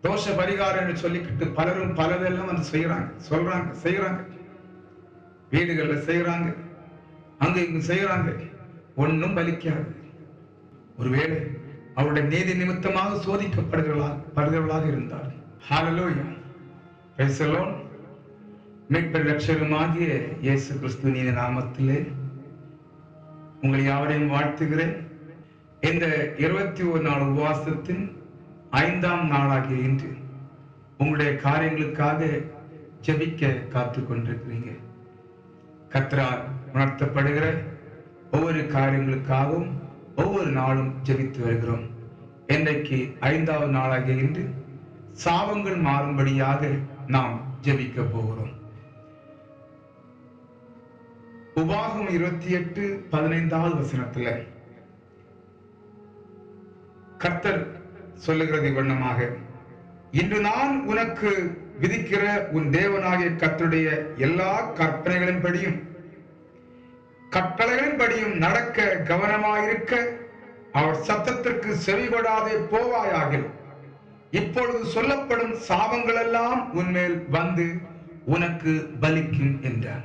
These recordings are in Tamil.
தோஷ பரிகாரம்னு சொல்லிக்கிட்டு பலரும் பலதெல்லாம் வந்து செய்யறாங்க சொல்றாங்க செய்யறாங்க வீடுகள்ல செய்யறாங்க அங்க இங்க செய்யறாங்க ஒண்ணும் பலிக்காது ஒருவேளை அவருடைய நீதி நிமித்தமாக சோதிக்கப்படுகிறவர்களாக படுகிறவர்களாக இருந்தார் ஹalleluya praise the lord மீட்பர் ரட்சகருமாகிய இயேசு கிறிஸ்து நீதி நாமத்திலே உங்களை யாவரையும் வாழ்த்துகிறேன் இந்த இருபத்தி ஒரு நாள் உபவாசத்தின் ஐந்தாம் நாளாகிய இன்று உங்களுடைய காரியங்களுக்காக ஜெபிக்க காத்து கொண்டிருக்கிறீங்க கத்ரால் உணர்த்தப்படுகிற ஒவ்வொரு காரியங்களுக்காகவும் ஒவ்வொரு நாளும் ஜெபித்து வருகிறோம் இன்றைக்கு ஐந்தாவது நாளாகிய இன்று சாபங்கள் மாறும்படியாக நாம் ஜெபிக்க போகிறோம் உபாகம் இருபத்தி எட்டு பதினைந்தாவது வசனத்துல கர்த்தர் சொல்லுகிறது வண்ணமாக இன்று நான் உனக்கு விதிக்கிற உன் தேவனாகிய கர்த்தருடைய எல்லா கற்பனைகளின்படியும் கட்டளைகளின்படியும் நடக்க கவனமாயிருக்க அவர் சத்தத்திற்கு செவிகொடாதே போவாயாக இப்பொழுது சொல்லப்படும் சாபங்கள் எல்லாம் உன்மேல் வந்து உனக்கு பலிக்கும் என்றார்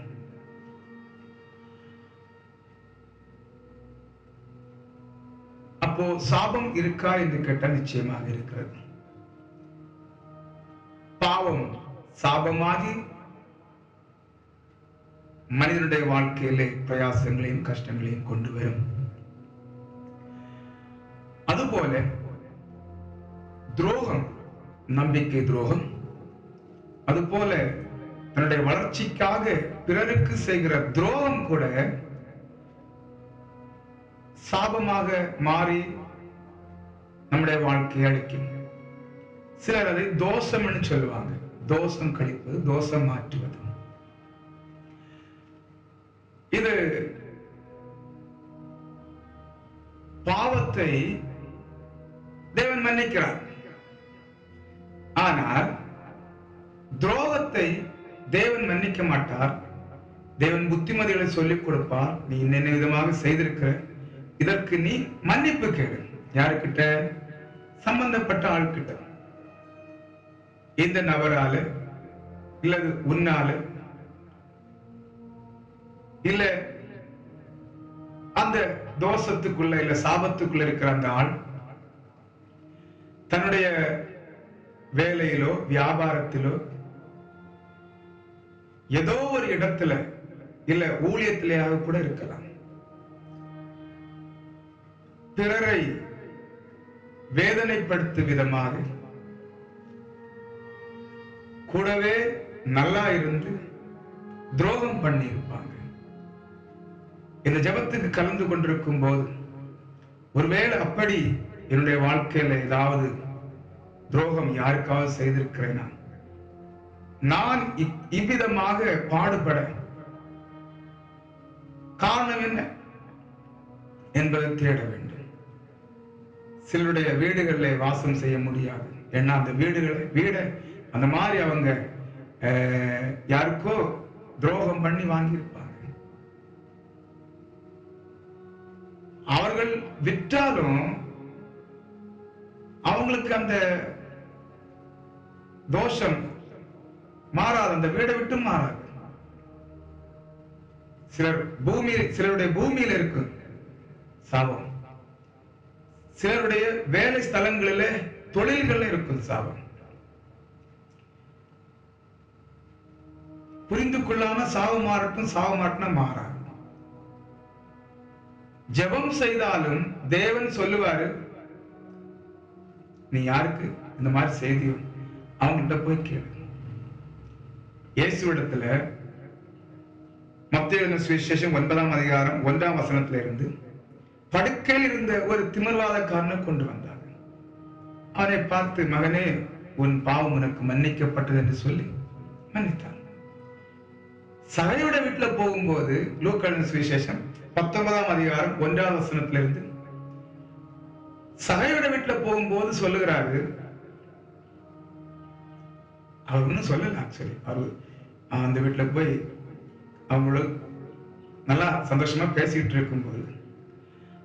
அப்போ சாபம் இருக்கா என்று கேட்டால் நிச்சயமாக இருக்கிறது பாவம் சாபமாகி மனிதனுடைய வாழ்க்கையிலே பிரயாசங்களையும் கஷ்டங்களையும் கொண்டு வரும் அதுபோல துரோகம் நம்பிக்கை துரோகம் அதுபோல தன்னுடைய வளர்ச்சிக்காக பிறருக்கு செய்கிற துரோகம் கூட சாபமாக மாறி நம்முடைய வாழ்க்கையை அழிக்கும் சிலர் அதை தோஷம்னு சொல்லுவாங்க தோஷம் கழிப்பது தோஷம் மாற்றுவது இது பாவத்தை தேவன் மன்னிக்கிறார் ஆனால் துரோகத்தை தேவன் மன்னிக்க மாட்டார் தேவன் புத்திமதிகளை சொல்லிக் கொடுப்பார் நீ என்னென்ன விதமாக செய்திருக்கிற இதற்கு நீ மன்னிப்பு கேளு யாருக்கிட்ட சம்பந்தப்பட்ட ஆள்கிட்ட இந்த நபரால இல்லது உன்னால இல்ல அந்த தோஷத்துக்குள்ள இல்ல சாபத்துக்குள்ள இருக்கிற அந்த ஆள் தன்னுடைய வேலையிலோ வியாபாரத்திலோ ஏதோ ஒரு இடத்துல இல்ல ஊழியத்திலேயாக கூட இருக்கலாம் பிறரை வேதனைப்படுத்தும் விதமாக கூடவே நல்லா இருந்து துரோகம் பண்ணி இருப்பாங்க இந்த ஜபத்துக்கு கலந்து கொண்டிருக்கும் போது ஒருவேளை அப்படி என்னுடைய வாழ்க்கையில ஏதாவது துரோகம் யாருக்காவது செய்திருக்கிறேனா நான் இ- இவ்விதமாக பாடுபட காரணம் என்ன என்பதை தேட வேண்டும் சிலருடைய வீடுகளில் வாசம் செய்ய முடியாது ஏன்னா அந்த வீடுகளை வீடை அந்த மாதிரி அவங்க அஹ், யாருக்கோ துரோகம் பண்ணி வாங்கியிருப்பாங்க அவர்கள் விற்றாலும் அவங்களுக்கு அந்த தோஷம் மாறாது அந்த வீடை விட்டு மாறாது சிலர் பூமியில் சிலருடைய பூமியில இருக்கும் சாபம் சிலருடைய வேலை ஸ்தலங்களிலே தொழில்கள்ல இருக்கும் சாபம் புரிந்து கொள்ளாம சாவு மாறட்டும் சாவு மாட்டினா மாறாது ஜெபம் செய்தாலும் தேவன் சொல்லுவாரு நீ யாருக்கு இந்த மாதிரி செய்தியோ அவங்ககிட்ட போய் கேளு இயேசுவிடத்துல மத்திய சுவிசேஷம் ஒன்பதாம் அதிகாரம் ஒன்றாம் வசனத்துல இருந்து படுக்கையில் இருந்த ஒரு திமிர்வாதக்காரனை கொண்டு வந்தார் அவனை பார்த்து மகனே உன் பாவம் உனக்கு மன்னிக்கப்பட்டது என்று சொல்லி மன்னித்தான் சகையோட வீட்டுல போகும்போது லூக்கலின் சுவிசேஷம் பத்தொன்பதாம் அதிகாரம் ஒன்றாம் வசனத்திலிருந்து சகையோட வீட்டுல போகும்போது சொல்லுகிறாரு அவர் ஒன்றும் சொல்லல ஆக்சுவலி அவர் அந்த வீட்டுல போய் அவங்களோட நல்லா சந்தோஷமா பேசிட்டு இருக்கும்போது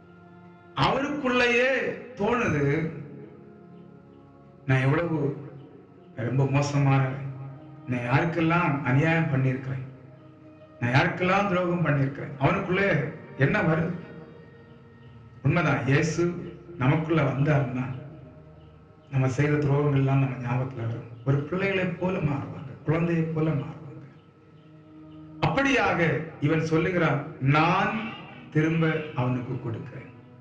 அவருக்குள்ளேயே தோணுது நான் எவ்வளவு நான் ரொம்ப மோசமானவன் நான் யாருக்கெல்லாம் அநியாயம் பண்ணியிருக்கிறேன் நான் யாருக்கெல்லாம் துரோகம் பண்ணியிருக்கிறேன் அவனுக்குள்ளே என்ன வருது உண்மைதான் இயேசு நமக்குள்ள வந்தாருன்னா நம்ம செய்த துரோகங்கள் எல்லாம் நம்ம ஞாபகத்துல வரும் ஒரு பிள்ளைகளைப் போல மாறுவாங்க குழந்தையைப் போல மாறுவாங்க அப்படியாக இவன் சொல்லுகிறான் நான் திரும்ப அவனுக்கு கொடுக்கிறேன்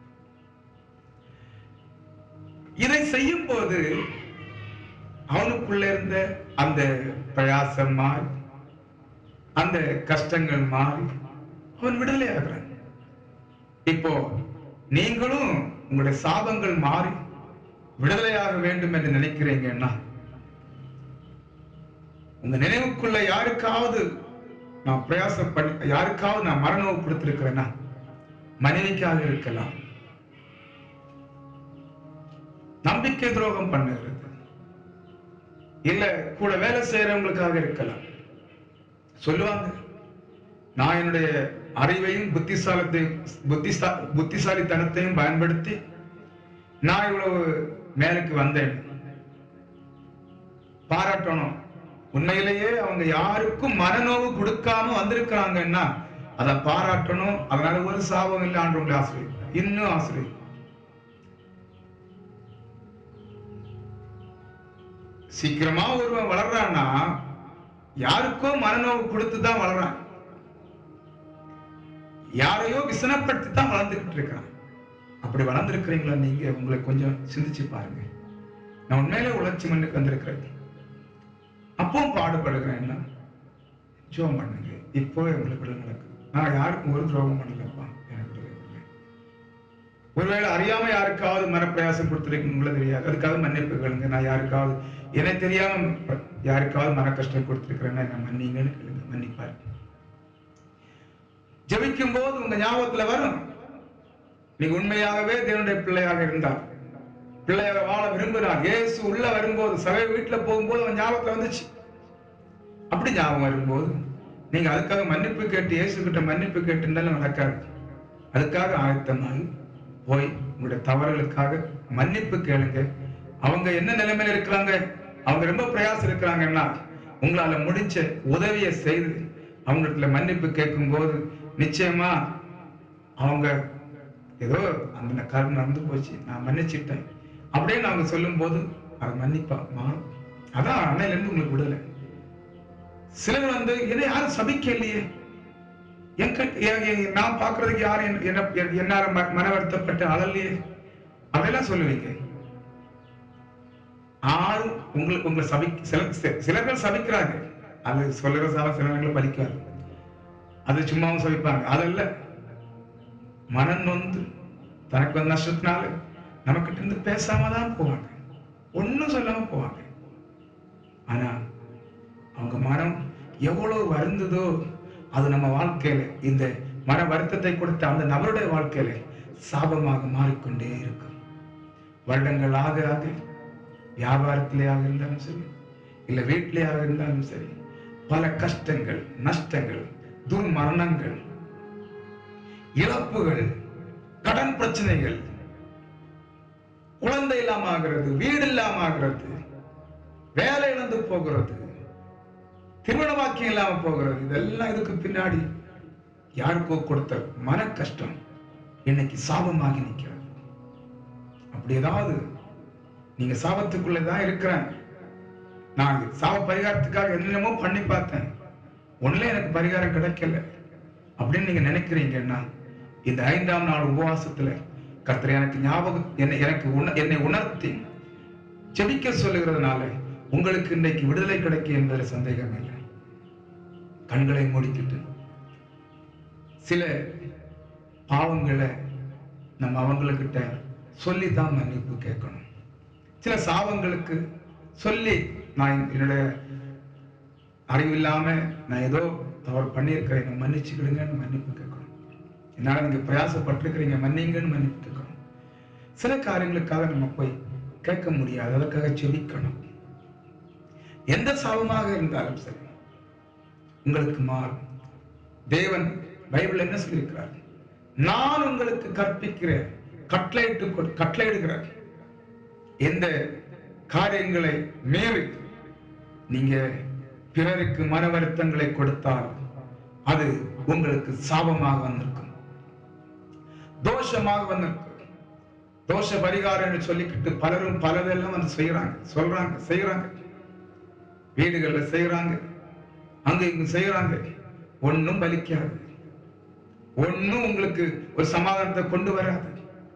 இதை செய்யும் போது அவனுக்குள்ள இருந்த அந்த பிரயாசம் மாறி அந்த கஷ்டங்கள் மாறி அவன் விடுதலை ஆகிறான் இப்போ நீங்களும் உங்களுடைய சாபங்கள் மாறி விடுதலையாக வேண்டும் என்று நினைக்கிறீங்கன்னா உங்க நினைவுக்குள்ள யாருக்காவது நான் பிரயாசம் பண்ணி யாருக்காவது நான் மரணம் கொடுத்திருக்கிறேன்னா மனைவிக்காக இருக்கலாம் நம்பிக்கை துரோகம் பண்ணுகிறது இல்ல கூட வேலை செய்யறவங்களுக்காக இருக்கலாம் சொல்லுவாங்க நான் என்னுடைய அறிவையும் புத்திசாலத்தையும் புத்திசா புத்திசாலித்தனத்தையும் பயன்படுத்தி நான் இவ்வளவு மேலுக்கு வந்தேன் பாராட்டணும் உண்மையிலேயே அவங்க யாருக்கும் மனநோவு கொடுக்காம வந்திருக்கிறாங்கன்னா அதை பாராட்டணும் அதனால ஒரு சாபம் இல்லை ஆண்டு ஆசிரியர் இன்னும் ஆசிரியர் சீக்கிரமா ஒருவன் வளர்றான்னா யாருக்கோ மனநோவு கொடுத்து தான் வளர்றான் யாரையோ விசனப்படுத்தி தான் வளர்ந்துகிட்டு இருக்கிறான் அப்படி வளர்ந்துருக்கிறீங்களா நீங்க உங்களை கொஞ்சம் சிந்திச்சு பாருங்க நான் உண்மையிலே உழைச்சி மண்ணுக்கு வந்திருக்கிறேன் அப்பவும் பாடுபடுகிறேன் என்ன ஜோம் பண்ணுங்க இப்போ உங்களுக்கு விடுதலை நடக்குது நான் யாருக்கும் ஒரு துரோகம் பண்ணலப்பா எனக்கு விடுதலை இல்லை. ஒருவேளை அறியாம யாருக்காவது மனப்பிரயாசம் கொடுத்துருக்கீங்களோ தெரியாது அதுக்காக மன்னிப்பு கேளுங்க நான் யாருக்காவது எனக்கு தெரியாம யாருக்காவது மன கஷ்டம் கொடுத்துருக்கிறேன்னா என்ன மன்னிங்கன்னு கேளுங்க மன்னிப்பாரு ஜெபிக்கும் போது உங்க ஞாபகத்துல வரும் நீங்க உண்மையாகவே தேவனுடைய பிள்ளையாக இருந்தார் பிள்ளையாக வாழ விரும்புகிறார் இயேசு உள்ள வரும்போது சபை வீட்டுல போகும்போது அவன் ஞாபகத்துல வந்துச்சு அப்படி ஞாபகம் வரும்போது நீங்க அதுக்காக மன்னிப்பு கேட்டு இயேசு கிட்ட மன்னிப்பு கேட்டுருந்தாலும் நடக்காது அதுக்காக ஆயத்தமாகி போய் உங்களுடைய தவறுகளுக்காக மன்னிப்பு கேளுங்க அவங்க என்ன நிலைமையில இருக்கிறாங்க அவங்க ரொம்ப பிரயாசம் இருக்கிறாங்கன்னா உங்களால முடிஞ்ச உதவியை செய்து அவங்களிடத்துல மன்னிப்பு கேட்கும் போது நிச்சயமா அவங்க ஏதோ அந்த காரணம் நடந்து போச்சு நான் மன்னிச்சிட்டேன் அப்படின்னு அவங்க சொல்லும் போது அது மன்னிப்பா மாறும் அதான் அன்னையில இருந்து உங்களுக்கு விடலை சிலர் வந்து என்ன யாரும் சபிக்க இல்லையே என் கண்- எ- எ- நான் பாக்குறதுக்கு யாரும் என்ன- என்ன என்னால ம- மன வருத்தப்பட்டு அழலையே அப்படியெல்லாம் சொல்லுவீங்க யாரும் உங்களுக்கு உங்களை சபி சில சி- சிலர்கள் சபிக்கிறாங்க அது சொல்லுற சால சில நேரங்களில் பலிக்காது அது சும்மாவும் சபிப்பாங்க அதல்ல மனம் நொந்து தனக்கு வந்த நஷ்டத்தினால நமக்கிட்ட இருந்து பேசாம தான் போவாங்க ஒண்ணும் சொல்லாம போவாங்க ஆனா அவங்க மனம் எவ்வளவு வருந்ததோ அது நம்ம வாழ்க்கையில இந்த மன வருத்தத்தை கொடுத்த அந்த நபருடைய வாழ்க்கையில சாபமாக மாறிக்கொண்டே இருக்கும் வருடங்கள் ஆக ஆக வியாபாரத்திலேயாக இருந்தாலும் சரி இல்ல வீட்டிலேயாக இருந்தாலும் சரி பல கஷ்டங்கள் நஷ்டங்கள் துர்மரணங்கள் இழப்புகள் கடன் பிரச்சனைகள் குழந்தை இல்லாம ஆகிறது வீடு இல்லாம ஆகிறது வேலை இழந்து போகிறது திருமண வாக்கியம் இல்லாம போகிறது இதெல்லாம் இதுக்கு பின்னாடி யாருக்கோ கொடுத்த மன கஷ்டம் இன்னைக்கு சாபமாகி நிற்கிறது அப்படி ஏதாவது நீங்க சாபத்துக்குள்ள தான் இருக்கிறேன் நான் சாப பரிகாரத்துக்காக என்னென்னமோ பண்ணி பார்த்தேன் ஒண்ணுல எனக்கு பரிகாரம் கிடைக்கல அப்படின்னு நீங்க நினைக்கிறீங்கன்னா இந்த ஐந்தாம் நாள் உபவாசத்துல கர்த்தர் எனக்கு ஞாபகம் என்னை எனக்கு உண- என்னை உணர்த்தி ஜெபிக்க சொல்லுகிறதுனால உங்களுக்கு இன்னைக்கு விடுதலை கிடைக்கும் என்பதில் சந்தேகம் இல்லை கண்களை மூடிக்கிட்டு சில பாவங்களை நம்ம அவங்களுக்கிட்ட சொல்லி தான் மன்னிப்பு கேட்கணும் சில சாபங்களுக்கு சொல்லி நான் என்னுடைய அறிவில்லாம நான் ஏதோ தவறு பண்ணியிருக்கிறேன் என்னை மன்னிச்சுக்கிடுங்கன்னு மன்னிப்பு கேட்கணும் என்னால நீங்க பிரயாசப்பட்டிருக்கிறீங்க மன்னிங்கன்னு மன்னிப்பு கேட்கணும் சில காரியங்களுக்காக நம்ம போய் கேட்க முடியாது அதற்காக செபிக்கணும் எந்த சாபமாக இருந்தாலும் சரி உங்களுக்கு மாறும் தேவன் பைபிள் என்ன சொல்லியிருக்கிறார் நான் உங்களுக்கு கற்பிக்கிறேன் கட்டளையிட்டு கொடு- கட்டளையிடுகிறேன் எந்த காரியங்களை மீறி நீங்க பிறருக்கு மன வருத்தங்களை கொடுத்தால் அது உங்களுக்கு சாபமாக வந்திருக்கும் தோஷமாக வந்திருக்கும் தோஷ பரிகாரம் என்று சொல்லிக்கிட்டு பலரும் பலதெல்லாம் வந்து செய்யறாங்க சொல்றாங்க செய்யறாங்க வீடுகள்ல செய்யறாங்க அங்க இங்க செய்யறாங்க ஒண்ணும் பலிக்காது ஒண்ணும் உங்களுக்கு ஒரு சமாதானத்தை கொண்டு வராது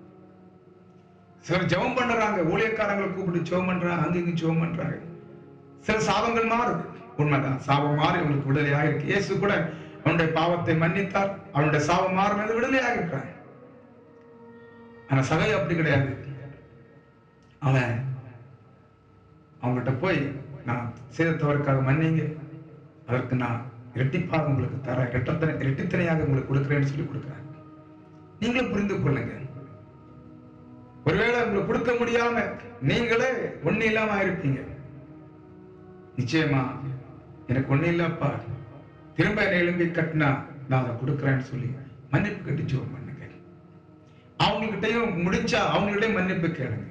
சிலர் ஜெபம் பண்றாங்க ஊழியக்காரங்களை கூப்பிட்டு ஜெபம் பண்றாங்க அங்க இங்க ஜெபம் பண்றாங்க சில சாபங்கள் மாறுது உண்மைதான் சாபம் மாறி உங்களுக்கு விடுதலையாக இருக்கு இயேசு கூட அவனுடைய பாவத்தை மன்னித்தார் அவனுடைய சாபம் மாறினது விடுதலையாக இருக்கிறான் ஆனா சகை அப்படி கிடையாது அவன் அவங்ககிட்ட போய் நான் செய்த தவறுக்காக மன்னிங்க அதற்கு நான் இரட்டிப்பாக உங்களுக்கு தரேன் இரட்டத்தனை இரட்டித்தனையாக உங்களுக்கு கொடுக்கிறேன்னு சொல்லி கொடுக்குறேன் நீங்களும் புரிந்து கொள்ளுங்க ஒருவேளை உங்களுக்கு கொடுக்க முடியாம நீங்களே ஒண்ணு இல்லாம இருப்பீங்க நிச்சயமா எனக்கு ஒண்ணு இல்லப்பா திரும்ப என்னை எழும்பி கட்டினா நான் அதை கொடுக்குறேன்னு சொல்லி மன்னிப்பு கட்டி ஜோம் பண்ணுங்க அவங்ககிட்டயும் முடிச்சா அவங்கள்ட்டயும் மன்னிப்பு கேளுங்க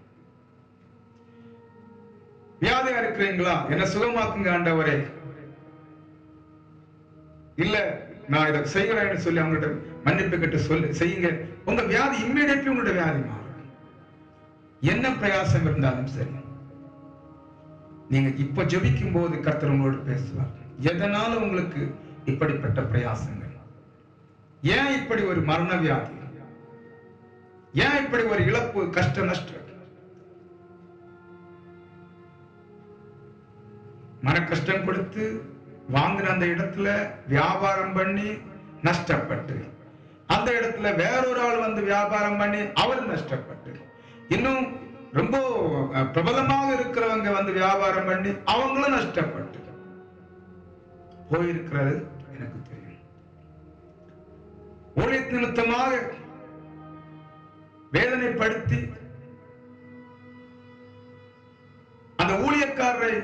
வியாதியா இருக்கிறீங்களா என்ன சுகமாக்குங்க ஆண்டவரே இல்ல நான் இதை செய்கிறேன்னு சொல்லி அவங்ககிட்ட மன்னிப்பு கட்டு சொல்லி செய்யுங்க உங்க வியாதி இம்மீடியட்லி உங்களுடைய வியாதி மாறும் என்ன பிரயாசம் இருந்தாலும் சரி நீங்க இப்ப ஜெபிக்கும் போது கர்த்தர் உங்களோடு பேசுவார் எதனால உங்களுக்கு இப்படிப்பட்ட பிரயாசங்கள் ஏன் இப்படி ஒரு மரண வியாதி ஏன் இப்படி ஒரு இழப்பு கஷ்ட நஷ்டம் மன கஷ்டம் கொடுத்து வாங்குற அந்த இடத்துல வியாபாரம் பண்ணி நஷ்டப்பட்டு அந்த இடத்துல வேறொரு ஆள் வந்து வியாபாரம் பண்ணி அவர் நஷ்டப்பட்டு இன்னும் ரொம்ப அஹ், பிரபலமாக இருக்கிறவங்க வந்து வியாபாரம் பண்ணி அவங்களும் நஷ்டப்பட்டு போயிருக்கிறது எனக்கு தெரியும் ஊழிய நிமித்தமாக வேதனைப்படுத்தி அந்த ஊழியக்காரரை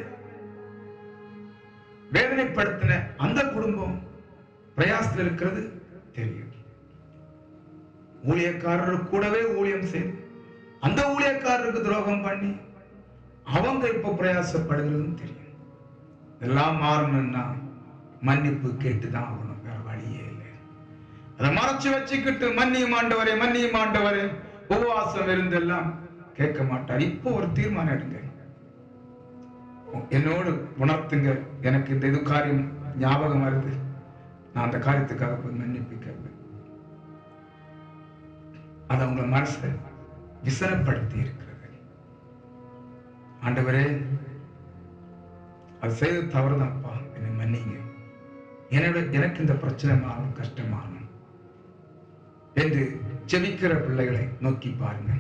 வேதனைப்படுத்தின அந்த குடும்பம் பிரயாசத்தில் இருக்கிறது தெரியும் ஊழியக்காரர் கூடவே ஊழியம் செய்து அந்த ஊழியக்காரருக்கு துரோகம் பண்ணி அவங்க இப்ப பிரயாசப்படுகிறதும் தெரியும் இதெல்லாம் மாறணும்னா மன்னிப்பு கேட்டுதான் ஆகணும் வேற வழியே இல்லை அதை மறைச்சு வச்சுக்கிட்டு மன்னியும் ஆண்டவரே மன்னியும் ஆண்டவரே உபவாசம் இருந்தெல்லாம் கேட்க மாட்டார் இப்போ ஒரு தீர்மானம் எடுங்க என்னோடு உணர்த்துங்க எனக்கு இந்த இது காரியம் ஞாபகம் வருது நான் அந்த காரியத்துக்காக போய் மன்னிப்பு கேட்பேன் அது அவங்க மனசை விசனப்படுத்தி இருக்கிறது ஆண்டவரே அது செய்த தவறுதான்ப்பா என்னை மன்னிங்க என்னோட எனக்கு இந்த பிரச்சனை மாறணும் கஷ்டமாகணும் என்று ஜெபிக்கிற பிள்ளைகளை நோக்கி பாருங்க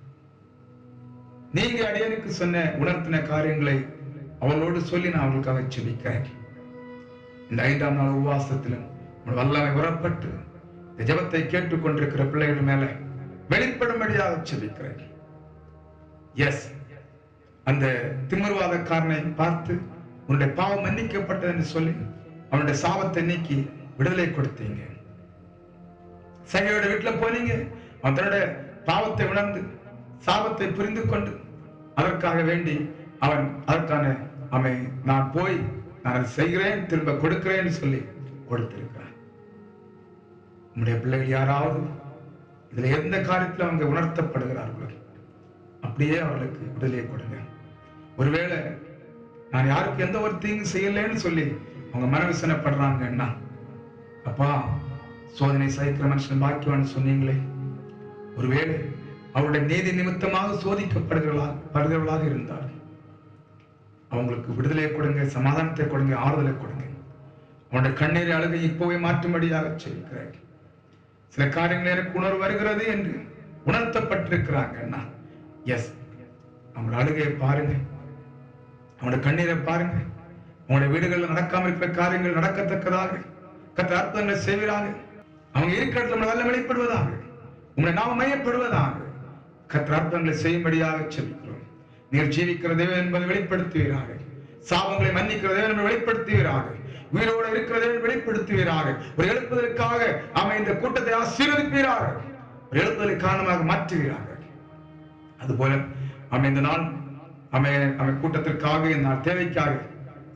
நீங்க அடியனுக்கு சொன்ன உணர்த்தின காரியங்களை அவளோடு சொல்லி நான் அவங்களுக்காக ஜெபிக்கிறேன் இந்த ஐந்தாம் நாள் உபவாசத்திலும் உங்கள் வல்லமை உறப்பட்டு இந்த ஜெபத்தை கேட்டுக்கொண்டிருக்கிற பிள்ளைகள் மேல வெளிப்படும்படியாக ஜெபிக்கிறேன் எஸ் அந்த திமிர்வாதக்காரனை பார்த்து உன்னுடைய பாவம் மன்னிக்கப்பட்டது என்று சொல்லி அவனுடைய சாபத்தை நீக்கி விடுதலை கொடுத்தீங்க சகையோட வீட்டுல போனீங்க அவன் தன்னுடைய பாவத்தை உணர்ந்து சாபத்தை புரிந்து கொண்டு அதற்காக வேண்டி அவன் அதற்கான அவன் நான் போய் நான் அதை செய்கிறேன் திரும்ப கொடுக்கிறேன்னு சொல்லி கொடுத்திருக்கிறான் உங்களுடைய பிள்ளைகள் யாராவது இதுல எந்த காரியத்துல அவங்க உணர்த்தப்படுகிறார்களோ அப்படியே அவர்களுக்கு விடுதலை கொடுங்க ஒருவேளை நான் யாருக்கு எந்த ஒரு தீங்கு செய்யலைன்னு சொல்லி அவங்க மனவிசனப்படுறாங்கன்னா அப்பா சோதனை சகிக்கிற மனுஷன் பாக்கியவான்னு சொன்னீங்களே ஒருவேளை அவருடைய நீதி நிமித்தமாக சோதிக்கப்படுகிறவர்களா படுகிறவர்களாக இருந்தார் அவங்களுக்கு விடுதலை கொடுங்க சமாதானத்தை கொடுங்க ஆறுதலை கொடுங்க அவனுடைய கண்ணீர் அழுகை இப்போவே மாற்றும்படியாக செய்கிறேன் சில காரியங்கள் எனக்கு உணர்வு வருகிறது என்று உணர்த்தப்பட்டிருக்கிறாங்கன்னா எஸ் அவங்களோட அழுகையை பாருங்க அவனோட கண்ணீரை பாருங்க உங்களுடைய வீடுகளில் நடக்காம இருக்கிற காரியங்கள் நடக்கத்தக்கதாக கத்த அர்த்தங்களை செய்கிறாங்க அவங்க இருக்கிற இடத்துல நம்ம நல்ல வெளிப்படுவதாக உங்களை நாம மையப்படுவதாக கத்த அர்த்தங்களை செய்யும்படியாக செபிக்கிறோம் நீங்கள் ஜீவிக்கிற தேவன் என்பதை வெளிப்படுத்துவீராக சாபங்களை மன்னிக்கிற தேவன் என்பதை வெளிப்படுத்துவீராக உயிரோடு இருக்கிற தேவன் வெளிப்படுத்துவீராக ஒரு எழுப்புதலுக்காக அவன் இந்த கூட்டத்தை ஆசீர்வதிப்பீராக ஒரு எழுப்புதலுக்கு காரணமாக மாற்றுவீராக அதுபோல அவன் இந்த நாள் அவன் அவன் கூட்டத்திற்காக இந்த நாள் தேவைக்காக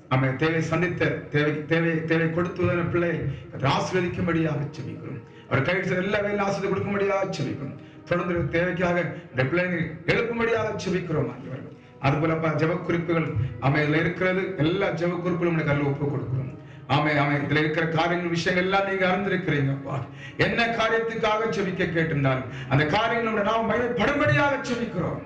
அவன் தேவை சந்தித்த தேவை தேவை தேவை கொடுத்து பிள்ளை ஆசீர்வதிக்கும்படியாக செபிக்கிறோம் அவர் கையில் எல்லா வேலையும் ஆசிரியர் கொடுக்கும்படியாக செபிக்கிறோம் தொடர்ந்து தேவைக்காக இந்த பிள்ளைங்க எழுப்பும்படியாக செபிக்கிறோம் ஆண்டவர் அதுபோலப்பா ஜெப குறிப்புகள் அமைதியில் இருக்கிறது எல்லா ஜெப குறிப்புகளும் உனக்கு அதில் ஒப்பு கொடுக்கிறோம் ஆமை ஆமை இதுல இருக்கிற காரியங்கள் விஷயங்கள் எல்லாம் நீங்க அறிந்திருக்கிறீங்கப்பா என்ன காரியத்துக்காக செபிக்க கேட்டிருந்தாலும் அந்த காரியங்களோட நாம் மகிமைப்படும்படியாக செபிக்கிறோம்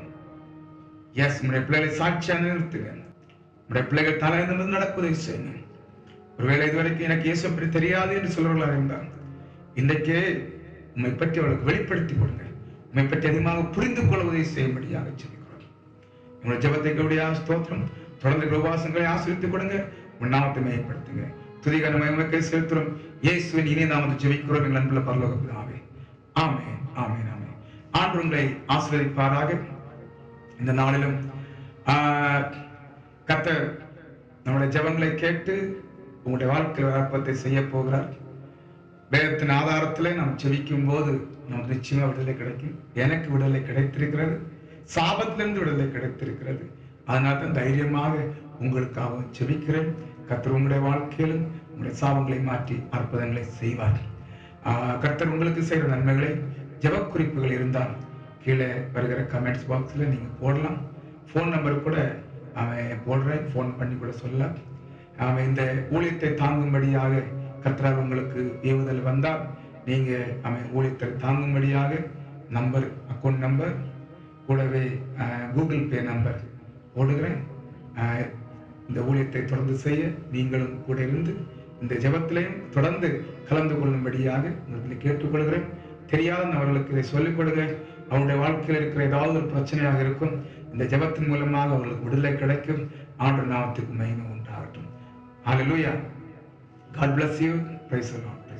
எஸ் உங்களுடைய பிள்ளைகளை சாட்சியா நிறுத்துங்க உங்களுடைய பிள்ளைகள் தலையிலிருந்து நடப்பதை செய்யுங்க ஒருவேளை இதுவரைக்கும் எனக்கு இயேசு பற்றி தெரியாது என்று சொல்றவர்களாக இருந்தால் இன்றைக்கே உண்மை பற்றி அவளுக்கு வெளிப்படுத்தி கொடுங்க உண்மை பற்றி அதிகமாக புரிந்து கொள்வதை செய்யும்படியாக செபிக்கிறோம் உங்களுடைய ஜபத்தை கவுடியா ஸ்தோத்திரம் தொடர்ந்து உபவாசங்களை ஆசிரித்துக் கொடுங்க உன் நாமத்தை மேம்படுத்துங்க துதிகர மயமக்கை செலுத்துறோம் இயேசுவின் இனிய நாமத்தை ஜெபிக்கிறோம் எங்கள் அன்புள்ள பரலோக பிதாவே ஆமே ஆமே ஆமே ஆண்டு உங்களை ஆசீர்வதிப்பாராக இந்த நாளிலும் ஆஹ், கர்த்தர் நம்முடைய ஜெபங்களை கேட்டு உங்களுடைய வாழ்க்கையில் அற்பத்தை செய்ய போகிறார் வேதத்தின் ஆதாரத்தில் நாம் ஜெபிக்கும் போது நமக்கு நிச்சயமா விடுதலை கிடைக்கும் எனக்கு விடுதலை கிடைத்திருக்கிறது சாபத்திலிருந்து விடுதலை கிடைத்திருக்கிறது அதனால தான் தைரியமாக உங்களுக்காக ஜெபிக்கிறேன் கர்த்தர் உங்களுடைய வாழ்க்கையிலும் உங்களுடைய சாபங்களை மாற்றி அற்புதங்களை செய்வார் ஆஹ் கர்த்தர் உங்களுக்கு செய்கிற நன்மைகளை ஜெப குறிப்புகள் இருந்தால் கீழே வருகிற கமெண்ட்ஸ் பாக்ஸில் நீங்கள் போடலாம் ஃபோன் நம்பர் கூட அவன் போடுறேன் ஃபோன் பண்ணி கூட சொல்லலாம் அவன் இந்த ஊழியத்தை தாங்கும்படியாக கர்த்தரால் உங்களுக்கு ஏவுதல் வந்தால் நீங்க அவன் ஊழியத்தை தாங்கும்படியாக நம்பர் அக்கௌண்ட் நம்பர் கூடவே கூகுள் பே நம்பர் போடுகிறேன் அஹ், இந்த ஊழியத்தை தொடர்ந்து செய்ய நீங்களும் கூட இருந்து இந்த ஜெபத்திலையும் தொடர்ந்து கலந்து கொள்ளும்படியாக உங்களை கேட்டுக்கொள்கிறேன் தெரியாத நபர்களுக்கு இதை சொல்லிக் கொடுங்க அவருடைய வாழ்க்கையில் இருக்கிற ஏதாவது ஒரு பிரச்சனையாக இருக்கும் இந்த ஜெபத்தின் மூலமாக அவர்களுக்கு விடுதலை கிடைக்கும் ஆண்டு நாமத்துக்கு மகிமை உண்டாகட்டும் Hallelujah. God bless you. Praise the Lord.